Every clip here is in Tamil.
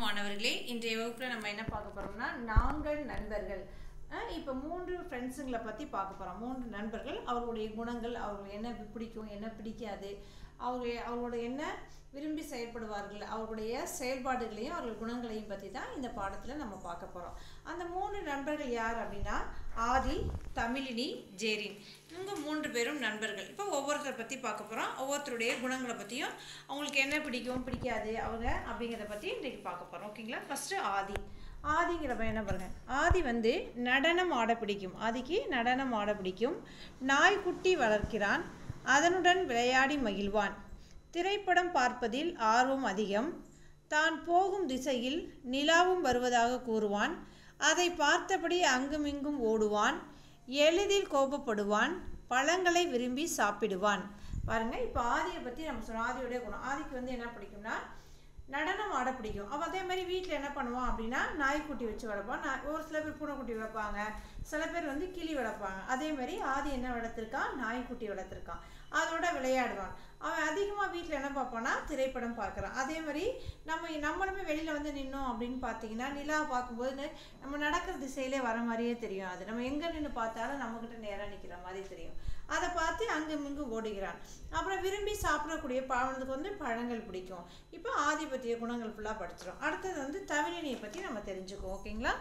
மாணவர்களே இன்றைய வகுப்பில் நம்ம என்ன பார்க்க போகிறோம்னா நாங்கள் நண்பர்கள் இப்போ மூன்று ஃப்ரெண்ட்ஸுங்களை பற்றி பார்க்க போகிறோம் மூன்று நண்பர்கள் அவர்களுடைய குணங்கள் அவர்கள் என்ன பிடிக்கும் என்ன பிடிக்காது அவங்க அவங்களோட என்ன விரும்பி செயல்படுவார்கள் அவர்களுடைய செயல்பாடுகளையும் அவர்கள் குணங்களையும் பற்றி தான் இந்த பாடத்தில் நம்ம பார்க்க போகிறோம் அந்த மூன்று நண்பர்கள் யார் அப்படின்னா ஆதி தமிழினி ஜேரின் இவங்க மூன்று பேரும் நண்பர்கள் இப்போ ஒவ்வொருத்தரை பற்றி பார்க்க போகிறோம் ஒவ்வொருத்தருடைய குணங்களை பற்றியும் அவங்களுக்கு என்ன பிடிக்கும் பிடிக்காது அவங்க அப்படிங்கிறத பற்றி இன்றைக்கு பார்க்க போகிறோம் ஓகேங்களா ஃபஸ்ட்டு ஆதி ஆதிங்கிறப்ப என்ன பாருங்க ஆதி வந்து நடனம் ஆட பிடிக்கும் ஆதிக்கு நடனம் ஆட பிடிக்கும் நாய்க்குட்டி வளர்க்கிறான் அதனுடன் விளையாடி மகிழ்வான் திரைப்படம் பார்ப்பதில் ஆர்வம் அதிகம் தான் போகும் திசையில் நிலாவும் வருவதாக கூறுவான் அதை பார்த்தபடி அங்குமிங்கும் ஓடுவான் எளிதில் கோபப்படுவான் பழங்களை விரும்பி சாப்பிடுவான் பாருங்க இப்போ ஆதியை பற்றி நம்ம சொன்னோம் ஆதியோடைய குணம் ஆதிக்கு வந்து என்ன பிடிக்கும்னா நடனம் ஆட பிடிக்கும் அவள் அதே மாதிரி வீட்டில் என்ன பண்ணுவான் அப்படின்னா நாய்க்குட்டி வச்சு வளர்ப்பான் நான் ஒரு சில பேர் பூனைக்குட்டி வளர்ப்பாங்க சில பேர் வந்து கிளி வளர்ப்பாங்க அதே மாதிரி ஆதி என்ன வளர்த்துருக்கான் நாய்க்குட்டி வளர்த்துருக்கான் அதோட விளையாடுவான் அவன் அதிகமாக வீட்டில் என்ன பார்ப்பான்னா திரைப்படம் பார்க்குறான் அதே மாதிரி நம்ம நம்மளுமே வெளியில் வந்து நின்னோம் அப்படின்னு பார்த்தீங்கன்னா நிலா பார்க்கும்போது நம்ம நடக்கிற திசையிலே வர மாதிரியே தெரியும் அது நம்ம எங்கே நின்று பார்த்தாலும் நம்மக்கிட்ட நேராக நிற்கிற மாதிரி தெரியும் அதை பார்த்து அங்கும் இங்கும் ஓடுகிறான் அப்புறம் விரும்பி சாப்பிடக்கூடிய பழனுக்கு வந்து பழங்கள் பிடிக்கும் இப்போ ஆதிபத்திய குணங்கள் ஃபுல்லாக படிச்சிடும் அடுத்தது வந்து தமிழினியை பற்றி நம்ம தெரிஞ்சுக்குவோம் ஓகேங்களா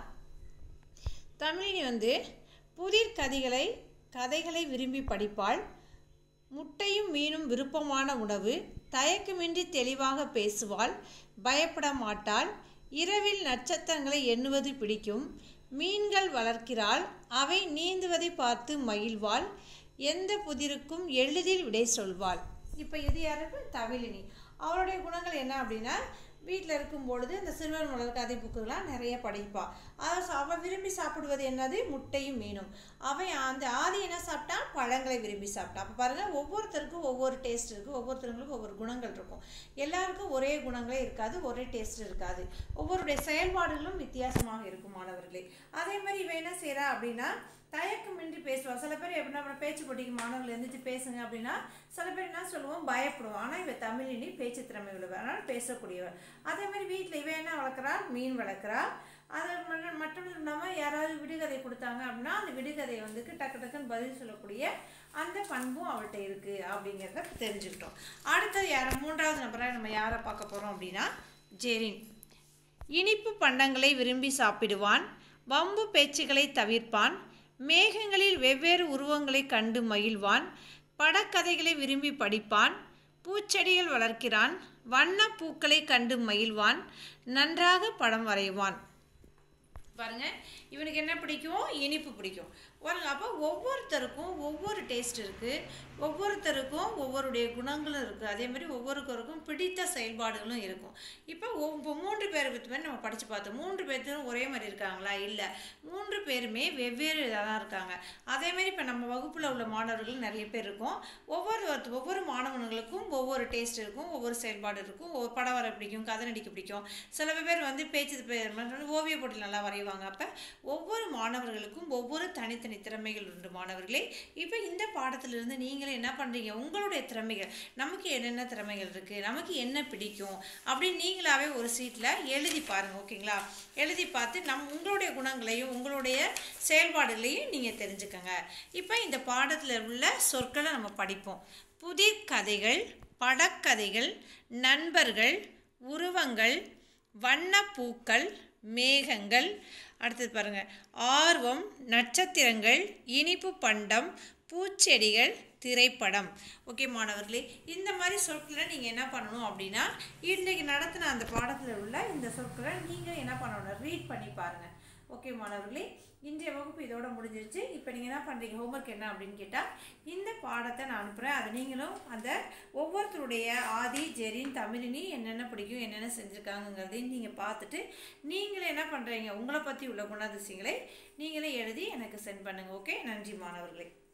தமிழினி வந்து புதிர் கதைகளை கதைகளை விரும்பி படிப்பாள் முட்டையும் மீனும் விருப்பமான உணவு தயக்கமின்றி தெளிவாக பேசுவாள் பயப்பட மாட்டாள் இரவில் நட்சத்திரங்களை எண்ணுவது பிடிக்கும் மீன்கள் வளர்க்கிறாள் அவை நீந்துவதை பார்த்து மகிழ்வாள் எந்த புதிருக்கும் எளிதில் விடை சொல்வாள் இப்போ இது யாருக்கு தமிழினி அவளுடைய குணங்கள் என்ன அப்படின்னா வீட்டில் இருக்கும் பொழுது இந்த சிறுவர் மலர் கதை புக்குகள்லாம் நிறைய படிப்பாள் அதாவது அவள் விரும்பி சாப்பிடுவது என்னது முட்டையும் மீனும் அவன் அந்த ஆதி என்ன சாப்பிட்டா பழங்களை விரும்பி சாப்பிட்டா அப்போ பாருங்கள் ஒவ்வொருத்தருக்கும் ஒவ்வொரு டேஸ்ட் இருக்குது ஒவ்வொருத்தருங்களுக்கும் ஒவ்வொரு குணங்கள் இருக்கும் எல்லாருக்கும் ஒரே குணங்களே இருக்காது ஒரே டேஸ்ட் இருக்காது ஒவ்வொருடைய செயல்பாடுகளும் வித்தியாசமாக இருக்கும் மாணவர்களே அதே மாதிரி இவன் என்ன செய்கிறா அப்படின்னா தயக்கமின்றி பேசுவாள் சில பேர் எப்படின்னா நம்ம பேச்சு போட்டிக்கு மாணவர்கள் எழுந்திரிச்சு பேசுங்க அப்படின்னா சில பேர் என்ன சொல்லுவோம் பயப்படுவோம் ஆனால் இவ தமிழினி பேச்சு திறமை உள்ளவர் அதனால் பேசக்கூடியவர் அதே மாதிரி வீட்டில் இவன் என்ன வளர்க்குறா மீன் வளர்க்குறா அது மட்டும் மட்டும் இல்லாமல் யாராவது விடுகதை கொடுத்தாங்க அப்படின்னா அந்த விடுகதையை வந்துக்கு டக்கு டக்குன்னு பதில் சொல்லக்கூடிய அந்த பண்பும் அவள்கிட்ட இருக்குது அப்படிங்கிறத தெரிஞ்சுக்கிட்டோம் அடுத்தது யாரை மூன்றாவது நபராக நம்ம யாரை பார்க்க போகிறோம் அப்படின்னா ஜெரின் இனிப்பு பண்டங்களை விரும்பி சாப்பிடுவான் வம்பு பேச்சுகளை தவிர்ப்பான் மேகங்களில் வெவ்வேறு உருவங்களை கண்டு மகிழ்வான் படக்கதைகளை விரும்பி படிப்பான் பூச்செடிகள் வளர்க்கிறான் வண்ண பூக்களை கண்டு மகிழ்வான் நன்றாக படம் வரைவான் பாருங்க இவனுக்கு என்ன பிடிக்கும் இனிப்பு பிடிக்கும் பாருங்க அப்போ ஒவ்வொருத்தருக்கும் ஒவ்வொரு டேஸ்ட் இருக்குது ஒவ்வொருத்தருக்கும் ஒவ்வொருடைய குணங்களும் இருக்குது அதே மாதிரி ஒவ்வொருத்தருக்கும் பிடித்த செயல்பாடுகளும் இருக்கும் இப்போ இப்போ மூன்று பேரை பற்றி மாதிரி நம்ம படித்து பார்த்தோம் மூன்று பேர்த்தும் ஒரே மாதிரி இருக்காங்களா இல்லை மூன்று பேருமே வெவ்வேறு இதாக தான் இருக்காங்க அதே மாதிரி இப்போ நம்ம வகுப்பில் உள்ள மாணவர்கள் நிறைய பேர் இருக்கும் ஒவ்வொரு ஒவ்வொரு மாணவர்களுக்கும் ஒவ்வொரு டேஸ்ட் இருக்கும் ஒவ்வொரு செயல்பாடு இருக்கும் ஒவ்வொரு படம் வர பிடிக்கும் கதை நடிக்க பிடிக்கும் சில பேர் வந்து பேச்சு ஓவிய போட்டியில் நல்லா வரைவாங்க அப்போ ஒவ்வொரு மாணவர்களுக்கும் ஒவ்வொரு தனித்தனி திறமைகள் உண்டு மாணவர்களே இப்போ இந்த பாடத்திலிருந்து நீங்களே என்ன பண்ணுறீங்க உங்களுடைய திறமைகள் நமக்கு என்னென்ன திறமைகள் இருக்குது நமக்கு என்ன பிடிக்கும் அப்படின்னு நீங்களாவே ஒரு சீட்டில் எழுதி பாருங்கள் ஓகேங்களா எழுதி பார்த்து நம் உங்களுடைய குணங்களையும் உங்களுடைய செயல்பாடுகளையும் நீங்கள் தெரிஞ்சுக்கோங்க இப்போ இந்த பாடத்தில் உள்ள சொற்களை நம்ம படிப்போம் புதிர் கதைகள் படக்கதைகள் நண்பர்கள் உருவங்கள் வண்ணப்பூக்கள் மேகங்கள் அடுத்தது பாருங்கள் ஆர்வம் நட்சத்திரங்கள் இனிப்பு பண்டம் பூச்செடிகள் திரைப்படம் ஓகே மாணவர்களே இந்த மாதிரி சொற்களை நீங்கள் என்ன பண்ணணும் அப்படின்னா இன்றைக்கு நடத்தின அந்த பாடத்தில் உள்ள இந்த சொற்களை நீங்கள் என்ன பண்ணணும் ரீட் பண்ணி பாருங்கள் ஓகே மாணவர்களே இன்றைய வகுப்பு இதோட முடிஞ்சிருச்சு இப்போ நீங்கள் என்ன பண்ணுறீங்க ஹோம்ஒர்க் என்ன அப்படின்னு கேட்டால் இந்த பாடத்தை நான் அனுப்புகிறேன் அதை நீங்களும் அந்த ஒவ்வொருத்தருடைய ஆதி ஜெரின் தமிழினி என்னென்ன பிடிக்கும் என்னென்ன செஞ்சுருக்காங்கங்கிறதையும் நீங்கள் பார்த்துட்டு நீங்களே என்ன பண்ணுறீங்க உங்களை பற்றி உள்ள குணாதிசயங்களை நீங்களே எழுதி எனக்கு சென்ட் பண்ணுங்கள் ஓகே நன்றி மாணவர்களே